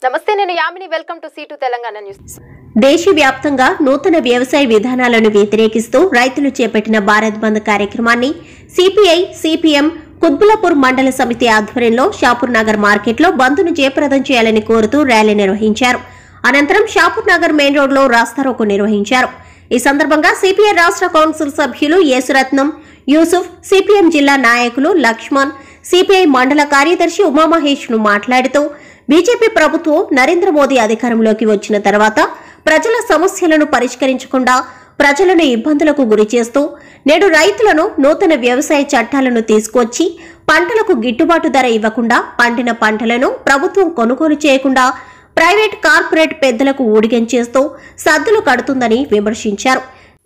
నమస్తే నేను Yamini welcome to C to Telangana news దేశవ్యాప్తంగా నూతన వ్యవసాయ విధానాలను వ్యతిరేకిస్తూ రైతులు చేపట్టిన భారత్ బంద్ కార్యక్రమాన్ని సిపిఐ సిపిఎం కుత్బులాపూర్ మండల సమితి ఆధ్వర్యంలో షాపూర్ నగర్ మార్కెట్లో బంద్ను జయప్రదం చేయాలని కోరుతూ ర్యాలీ నిర్వహించారు అనంతరం షాపూర్ నగర్ మెయిన్ రోడ్లో రాస్తారోకో నిర్వహించారు ఈ సందర్భంగా సిపిఐ రాష్ట్ర కౌన్సిల్ సభ్యులు యేసురత్నం యూసుఫ్ సిపిఎం జిల్లా నాయకులు లక్ష్మణ్ సిపిఐ మండల కార్యదర్శి ఉమామహేష్ ను మాట్లాడుతూ బీజేపీ ప్రభుత్వం నరేంద్ర మోదీ అధికారంలోకి వచ్చిన తర్వాత ప్రజల సమస్యలను పరిష్కరించకుండా ప్రజలను ఇబ్బందులకు గురి చేస్తూ నేడు రైతులను నూతన వ్యవసాయ చట్టాలను తీసుకొచ్చి పంటలకు గిట్టుబాటు ధర ఇవ్వకుండా పండిన పంటలను ప్రభుత్వం కొనుగోలు చేయకుండా ప్రైవేట్ కార్పొరేట్ పెద్దలకు ఊడిగం చేస్తూ సద్దులు కడుతుందని విమర్శించారు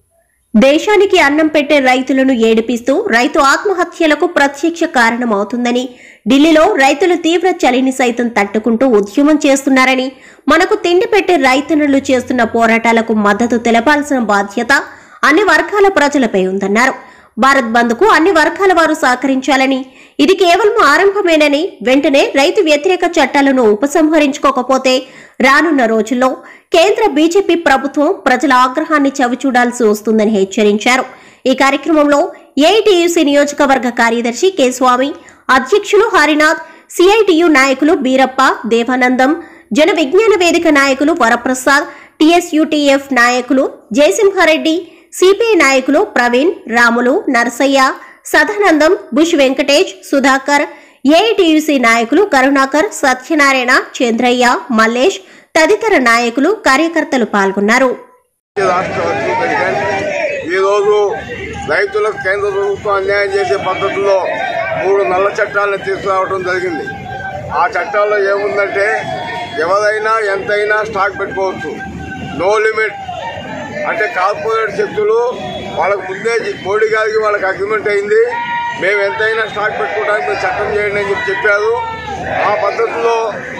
దేశానికి అన్నం పెట్టే రైతులను ఏడిపిస్తూ రైతు ఆత్మహత్యలకు ప్రత్యక్ష కారణమవుతుందని ఢిల్లీలో రైతులు తీవ్ర చలిని సైతం తట్టుకుంటూ ఉద్యమం చేస్తున్నారని మనకు తిండి పెట్టే రైతన్నులు చేస్తున్న పోరాటాలకు మద్దతు తెలపాల్సిన బాధ్యత అన్ని వర్గాల ప్రజలపై ఉందన్నారు భారత్ బంద్కు అన్ని వర్గాల వారు సహకరించాలని ఇది కేవలం ఆరంభమేనని వెంటనే రైతు వ్యతిరేక చట్టాలను ఉపసంహరించుకోకపోతే రానున్న రోజుల్లో కేంద్ర బీజేపీ ప్రభుత్వం ప్రజల ఆగ్రహాన్ని చవిచూడాల్సి వస్తుందని హెచ్చరించారు ఈ కార్యక్రమంలో ఏఐటీయూసీ నియోజకవర్గ కార్యదర్శి కె స్వామి అధ్యక్షులు హరినాథ్ సిఐటియు నాయకులు బీరప్ప దేవానందం జన విజ్ఞాన వేదిక నాయకులు వరప్రసాద్ టిఎస్యుటిఎఫ్ నాయకులు జయసింహారెడ్డి సిపిఐ నాయకులు ప్రవీణ్ రాములు నరసయ్య సదానందం బుష్ వెంకటేష్ సుధాకర్ ఏఐటియుసి నాయకులు కరుణాకర్ సత్యనారాయణ చంద్రయ్య మల్లేష్ తదితర నాయకులు కార్యకర్తలు పాల్గొన్నారు రాష్ట్ర వర్కింగ్ ప్రెసిడెంట్ ఈరోజు రైతులకు కేంద్ర ప్రభుత్వం అన్యాయం చేసే పద్ధతిలో మూడు నల్ల చట్టాలను తీసుకురావడం జరిగింది ఆ చట్టాల్లో ఏముందంటే ఎవరైనా ఎంతైనా స్టాక్ పెట్టుకోవచ్చు నో లిమిట్ అంటే కార్పొరేట్ శక్తులు వాళ్ళకు ముందే మోడీ గారికి వాళ్ళకి అగ్రిమెంట్ అయింది మేము ఎంతైనా స్టాక్ పెట్టుకోవడానికి మీరు చట్టం చేయండి అని చెప్పి చెప్పారు ఆ పద్ధతిలో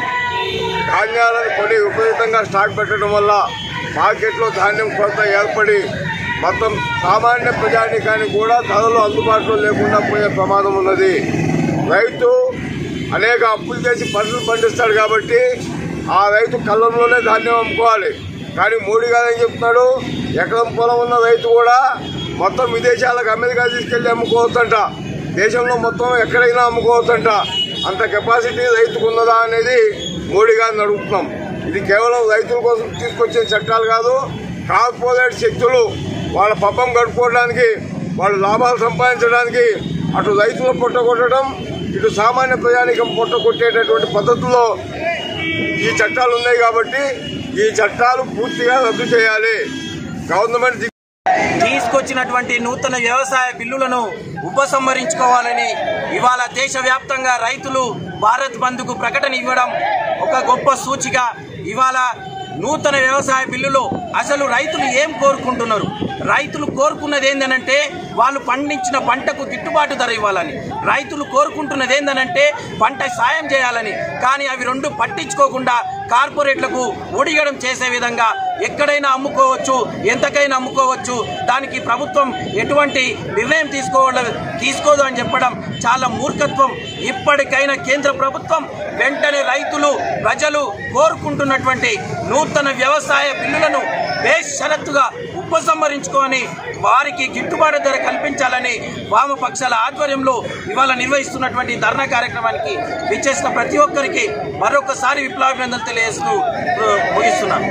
ధాన్యాలను కొని విపరీతంగా స్టాక్ పెట్టడం వల్ల మార్కెట్లో ధాన్యం కొరత ఏర్పడి మొత్తం సామాన్య ప్రజానికానికి కూడా ధరలు అందుబాటులో లేకుండా పోయే ప్రమాదం ఉన్నది రైతు అనేక అప్పులు చేసి పంటలు పండిస్తాడు కాబట్టి ఆ రైతు కళ్ళంలోనే ధాన్యం అమ్ముకోవాలి కానీ మోడీ గారు ఏం చెప్తున్నాడు ఎకరం పొలం ఉన్న రైతు కూడా మొత్తం విదేశాలకు అమెరికా తీసుకెళ్లి అమ్ముకోవచ్చంట దేశంలో మొత్తం ఎక్కడైనా అమ్ముకోవచ్చంట అంత కెపాసిటీ రైతుకు ఉన్నదా అనేది మోడీ గారిని అడుగుతున్నాం ఇది కేవలం రైతుల కోసం తీసుకొచ్చిన చట్టాలు కాదు కార్పొరేట్ శక్తులు వాళ్ళ పబ్బం గడుపుకోవడానికి వాళ్ళు లాభాలు సంపాదించడానికి అటు రైతులు పొట్ట కొట్టడం ఇటు సామాన్య ప్రజానికం పొట్ట కొట్టేటటువంటి పద్ధతుల్లో ఈ చట్టాలు ఉన్నాయి కాబట్టి ఈ చట్టాలు పూర్తిగా రద్దు చేయాలి గవర్నమెంట్ ది- తీసుకొచ్చినటువంటి నూతన వ్యవసాయ బిల్లులను ఉపసంహరించుకోవాలని ఇవాళ దేశవ్యాప్తంగా రైతులు భారత్ బంద్కు ప్రకటన ఇవ్వడం ఒక గొప్ప సూచిక ఇవాళ నూతన వ్యవసాయ బిల్లులో అసలు రైతులు ఏం కోరుకుంటున్నారు రైతులు కోరుకున్నది ఏందనంటే వాళ్ళు పండించిన పంటకు గిట్టుబాటు ధర ఇవ్వాలని రైతులు కోరుకుంటున్నది ఏందనంటే పంట సాయం చేయాలని కానీ అవి రెండు పట్టించుకోకుండా కార్పొరేట్లకు ఊడిగడం చేసే విధంగా ఎక్కడైనా అమ్ముకోవచ్చు ఎంతకైనా అమ్ముకోవచ్చు దానికి ప్రభుత్వం ఎటువంటి నిర్ణయం తీసుకోవడం తీసుకోదు అని చెప్పడం చాలా మూర్ఖత్వం ఇప్పటికైనా కేంద్ర ప్రభుత్వం వెంటనే రైతులు ప్రజలు కోరుకుంటున్నటువంటి నూతన వ్యవసాయ బిల్లులను బేషరత్తుగా ఉపసంహరించుకొని వారికి గిట్టుబాటు ధర కల్పించాలని వామపక్షాల ఆధ్వర్యంలో ఇవాళ నిర్వహిస్తున్నటువంటి ధర్నా కార్యక్రమానికి విచ్చేసిన ప్రతి ఒక్కరికి మరొకసారి విప్లవాభినందనలు తెలియజేస్తూ ఆ, ముగిస్తున్నాను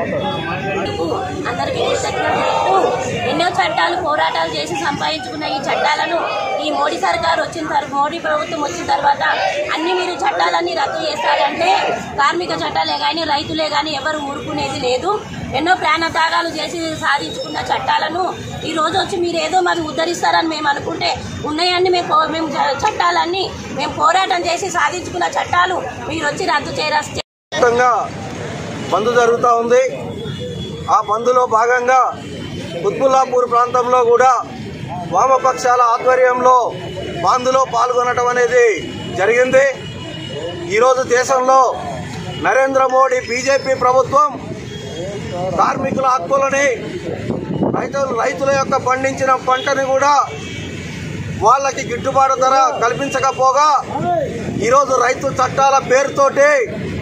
అందరికి కృతజ్ఞతలు ఎన్నో చట్టాలు పోరాటాలు చేసి సంపాదించుకున్న ఈ చట్టాలను ఈ మోడీ సర్కార్ వచ్చిన తర్వాత మోడీ ప్రభుత్వం వచ్చిన తర్వాత అన్ని మీరు చట్టాలన్నీ రద్దు చేస్తారంటే కార్మిక చట్టాలే కానీ రైతులే కానీ ఎవరు ఊరుకునేది లేదు ఎన్నో ప్రాణత్యాగాలు చేసి సాధించుకున్న చట్టాలను ఈ రోజు వచ్చి మీరు ఏదో మాది ఉద్ధరిస్తారని మేము అనుకుంటే ఉన్నాయన్ని మేము పో- మేము చ- చట్టాలన్నీ మేము పోరాటం చేసి సాధించుకున్న చట్టాలు మీరు వచ్చి రద్దు చేయరా వ్యాప్తంగా బంద్ జరుగుతూ ఉంది ఆ బంద్లో భాగంగా కుత్బుల్లాపూర్ ప్రాంతంలో కూడా వామపక్షాల ఆధ్వర్యంలో బంద్లో పాల్గొనడం అనేది జరిగింది ఈరోజు దేశంలో నరేంద్ర మోడీ బీజేపీ ప్రభుత్వం కార్మికుల హక్కులని రైతులు రైతుల యొక్క పండించిన పంటని కూడా వాళ్ళకి గిట్టుబాటు ధర కల్పించకపోగా ఈరోజు రైతు చట్టాల పేరుతోటి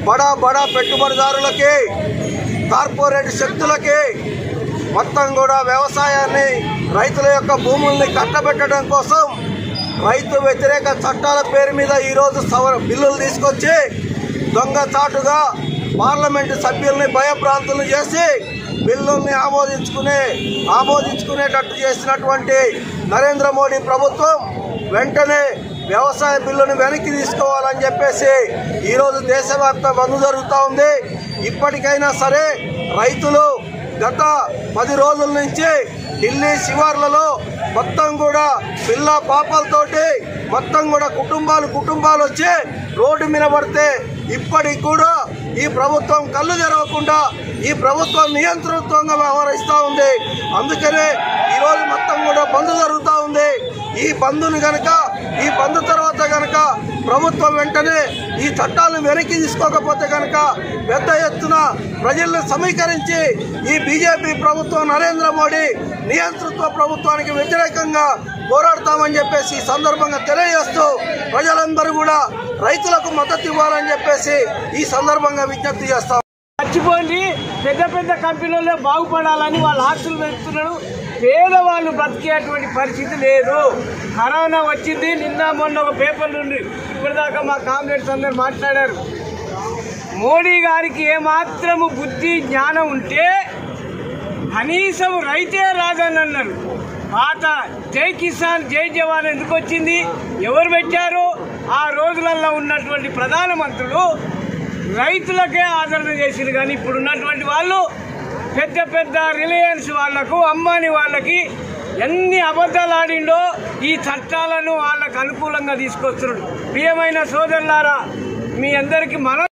బడా బడా పెట్టుబడిదారులకి కార్పొరేట్ శక్తులకి మొత్తం కూడా వ్యవసాయాన్ని రైతుల యొక్క భూముల్ని కట్టబెట్టడం కోసం రైతు వ్యతిరేక చట్టాల పేరు మీద ఈరోజు సవర బిల్లులు తీసుకొచ్చి దొంగచాటుగా పార్లమెంటు సభ్యుల్ని భయభ్రాంతులు చేసి బిల్లుల్ని ఆమోదించుకునే ఆమోదించుకునేటట్టు చేసినటువంటి నరేంద్ర మోడీ ప్రభుత్వం వెంటనే వ్యవసాయ బిల్లును వెనక్కి తీసుకోవాలని చెప్పేసి ఈరోజు దేశవ్యాప్త బంద్ జరుగుతూ ఉంది ఇప్పటికైనా సరే రైతులు గత పది రోజుల నుంచి ఢిల్లీ శివార్లలో మొత్తం కూడా పిల్ల పాపలతోటి మొత్తం కూడా కుటుంబాలు కుటుంబాలు వచ్చి రోడ్డు మీద పడితే ఇప్పటికి కూడా ఈ ప్రభుత్వం కళ్ళు తెరవకుండా ఈ ప్రభుత్వం నియంతృత్వంగా వ్యవహరిస్తూ ఉంది అందుకనే ఈరోజు మొత్తం కూడా బంద్ జరుగుతూ ఉంది ఈ బంధుని గనక ఈ బంద్ తర్వాత గనక ప్రభుత్వం వెంటనే ఈ చట్టాలను వెనక్కి తీసుకోకపోతే గనక పెద్ద ఎత్తున ప్రజలను సమీకరించి ఈ బీజేపీ ప్రభుత్వం నరేంద్ర మోడీ నియంతృత్వ ప్రభుత్వానికి వ్యతిరేకంగా పోరాడతామని చెప్పేసి ఈ సందర్భంగా తెలియజేస్తూ ప్రజలందరూ కూడా రైతులకు మద్దతు ఇవ్వాలని చెప్పేసి ఈ సందర్భంగా విజ్ఞప్తి చేస్తాం మర్చిపోండి పెద్ద పెద్ద కంపెనీల్లో బాగుపడాలని వాళ్ళ ఆస్తులు పెంచుతున్నాడు పేదవాళ్ళు బ్రతికేటువంటి పరిస్థితి లేదు కరోనా వచ్చింది నిన్న మొన్న ఒక పేపర్ నుండి ఇప్పటిదాకా మా కామ్రేడ్స్ అందరు మాట్లాడారు మోడీ గారికి ఏమాత్రము బుద్ధి జ్ఞానం ఉంటే కనీసం రైతే రాదని అన్నారు పాత జై కిసాన్ జై జవాన్ ఎందుకు వచ్చింది ఎవరు పెట్టారు ఆ రోజులలో ఉన్నటువంటి ప్రధానమంత్రులు రైతులకే ఆదరణ చేసింది కానీ ఇప్పుడు ఉన్నటువంటి వాళ్ళు పెద్ద పెద్ద రిలయన్స్ వాళ్లకు అంబానీ వాళ్ళకి ఎన్ని అబద్ధాలు ఆడిండో ఈ చట్టాలను వాళ్ళకు అనుకూలంగా తీసుకొస్తున్నాడు ప్రియమైన సోదరులారా మీ అందరికీ మన